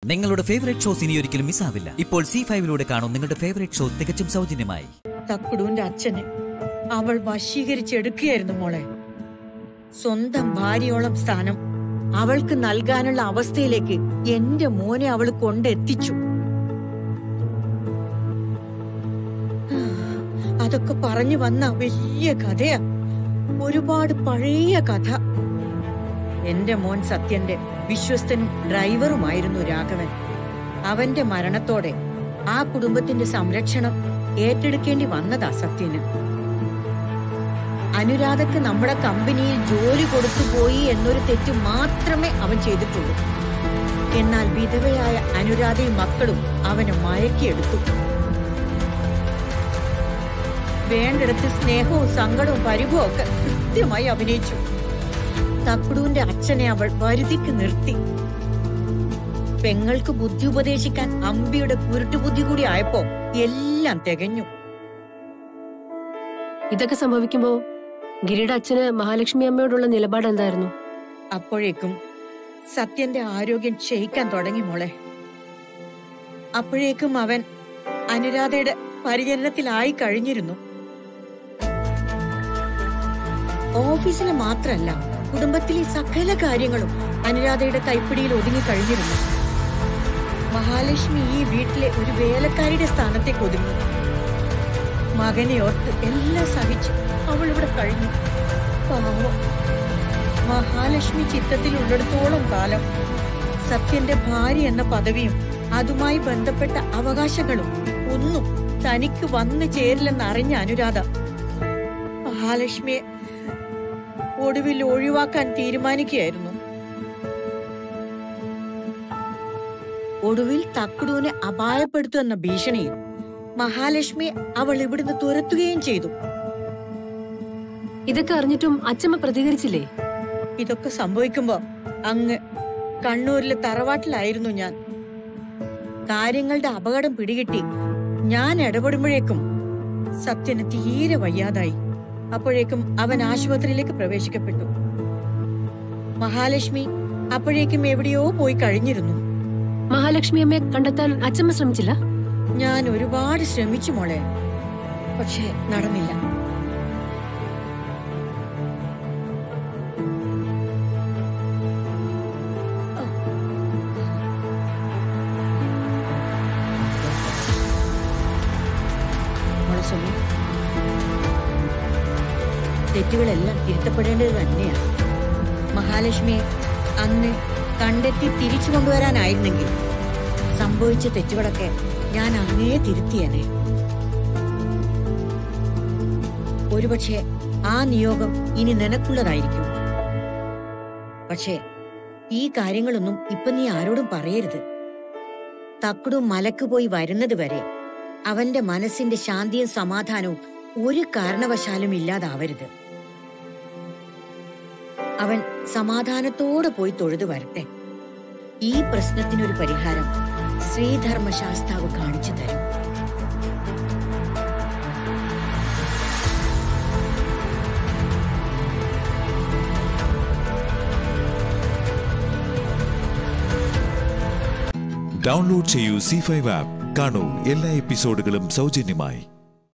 നിങ്ങളുടെ favourite shows ഇനി ഒരിക്കലും മിസ്സാവില്ല ഇപ്പോൾ സി ഫൈവിലൂടെ കാണും നിങ്ങളുടെ ഫേവറേറ്റ് ഷോ തികച്ചും സൗജന്യമായി തക്കുടുവിന്റെ അച്ഛനെ അവൾ വശീകരിച്ചെടുക്കുകയായിരുന്നു മോളെ സ്വന്തം ഭാര്യയോളം സ്ഥാനം അവൾക്ക് നൽകാനുള്ള അവസ്ഥയിലേക്ക് എന്റെ മോനെ അവൾ കൊണ്ടെത്തിച്ചു അതൊക്കെ പറഞ്ഞു വന്ന വലിയ കഥയാ ഒരുപാട് പഴയ കഥ എന്റെ മോൻ സത്യന്റെ വിശ്വസ്തനും ഡ്രൈവറുമായിരുന്നു രാഘവൻ അവന്റെ മരണത്തോടെ ആ കുടുംബത്തിന്റെ സംരക്ഷണം ഏറ്റെടുക്കേണ്ടി വന്നതാ സത്യന് അനുരാധക്ക് നമ്മുടെ കമ്പനിയിൽ ജോലി കൊടുത്തു പോയി എന്നൊരു തെറ്റ് മാത്രമേ അവൻ ചെയ്തിട്ടുള്ളൂ എന്നാൽ വിധവയായ അനുരാധയും മക്കളും അവനെ മയക്കിയെടുത്തു വേണ്ടിടത്ത് സ്നേഹവും സങ്കടവും പരിഭവവും ഒക്കെ കൃത്യമായി അഭിനയിച്ചു തക്കുടുവിന്റെ അച്ഛനെ അവൾ വരുതിക്ക് നിർത്തി പെങ്ങൾക്ക് ബുദ്ധി ഉപദേശിക്കാൻ അമ്പിയുടെ കുരുട്ടുബുദ്ധി കൂടി ആയപ്പോ എല്ലാം തികഞ്ഞു ഇതൊക്കെ സംഭവിക്കുമ്പോ ഗിരിയുടെ അച്ഛന് മഹാലക്ഷ്മി അമ്മയോടുള്ള നിലപാട് എന്തായിരുന്നു അപ്പോഴേക്കും സത്യന്റെ ആരോഗ്യം ക്ഷയിക്കാൻ തുടങ്ങി മോളെ അപ്പോഴേക്കും അവൻ അനുരാധയുടെ പരിചരണത്തിലായി കഴിഞ്ഞിരുന്നു ഓഫീസിലെ മാത്രല്ല കുടുംബത്തിലെ സകല കാര്യങ്ങളും അനുരാധയുടെ കൈപ്പിടിയിൽ ഒതുങ്ങി കഴിഞ്ഞിരുന്നു മഹാലക്ഷ്മി ഈ വീട്ടിലെ ഒരു വേലക്കാരിയുടെ സ്ഥാനത്തേക്ക് ഒതുങ്ങി മകനെ ഓർത്ത് എല്ലാം സഹിച്ച് അവൾ ഇവിടെ കഴിഞ്ഞു പാവം മഹാലക്ഷ്മി ചിത്തത്തിൽ ഉള്ളിടത്തോളം കാലം സത്യന്റെ ഭാര്യ എന്ന പദവിയും അതുമായി ബന്ധപ്പെട്ട അവകാശങ്ങളും ഒന്നും തനിക്ക് വന്നു ചേരില്ലെന്ന് അറിഞ്ഞ അനുരാധ മഹാലക്ഷ്മിയെ ഒടുവിൽ ഒഴിവാക്കാൻ തീരുമാനിക്കുകയായിരുന്നു ഒടുവിൽ തക്കുടുവിനെ അപായപ്പെടുത്തുമെന്ന ഭീഷണിയിൽ മഹാലക്ഷ്മിയെ അവൾ ഇവിടുന്ന് തുരത്തുകയും ചെയ്തു ഇതൊക്കെ അറിഞ്ഞിട്ടും അച്ഛമ്മ പ്രതികരിച്ചില്ലേ ഇതൊക്കെ സംഭവിക്കുമ്പോ അങ്ങ് കണ്ണൂരിലെ തറവാട്ടിലായിരുന്നു ഞാൻ കാര്യങ്ങളുടെ അപകടം പിടികിട്ടി ഞാൻ ഇടപെടുമ്പോഴേക്കും സത്യന് തീരെ വയ്യാതായി അപ്പോഴേക്കും അവൻ ആശുപത്രിയിലേക്ക് പ്രവേശിക്കപ്പെട്ടു മഹാലക്ഷ്മി അപ്പോഴേക്കും എവിടെയോ പോയി കഴിഞ്ഞിരുന്നു മഹാലക്ഷ്മി അമ്മയെ കണ്ടെത്താൻ അച്ഛമ്മ ശ്രമിച്ചില്ല ഞാൻ ഒരുപാട് ശ്രമിച്ചു മോളെ പക്ഷെ നടന്നില്ല മോളെ സുമി തെറ്റുകളെല്ലാം തിരുത്തപ്പെടേണ്ടത് തന്നെയാണ് മഹാലക്ഷ്മിയെ അന്ന് കണ്ടെത്തി തിരിച്ചു കൊണ്ടുവരാനായിരുന്നെങ്കിൽ സംഭവിച്ച തെറ്റുകളൊക്കെ ഞാൻ അന്നേ തിരുത്തിയനെ ഒരുപക്ഷെ ആ നിയോഗം ഇനി നിനക്കുള്ളതായിരിക്കും പക്ഷേ ഈ കാര്യങ്ങളൊന്നും ഇപ്പൊ നീ ആരോടും പറയരുത് തക്കുടും മലക്ക് പോയി വരുന്നത് വരെ അവന്റെ മനസ്സിന്റെ ശാന്തിയും സമാധാനവും ഒരു കാരണവശാലും ഇല്ലാതാവരുത് അവൻ സമാധാനത്തോടെ പോയി തൊഴുതു വരട്ടെ ഈ പ്രശ്നത്തിനൊരു പരിഹാരം ശ്രീധർമ്മശാസ്താവ് കാണിച്ചു തരും ഡൗൺലോഡ് ചെയ്യൂ സി ഫൈവ് ആപ്പ് കാണൂ എല്ലാ എപ്പിസോഡുകളും സൗജന്യമായി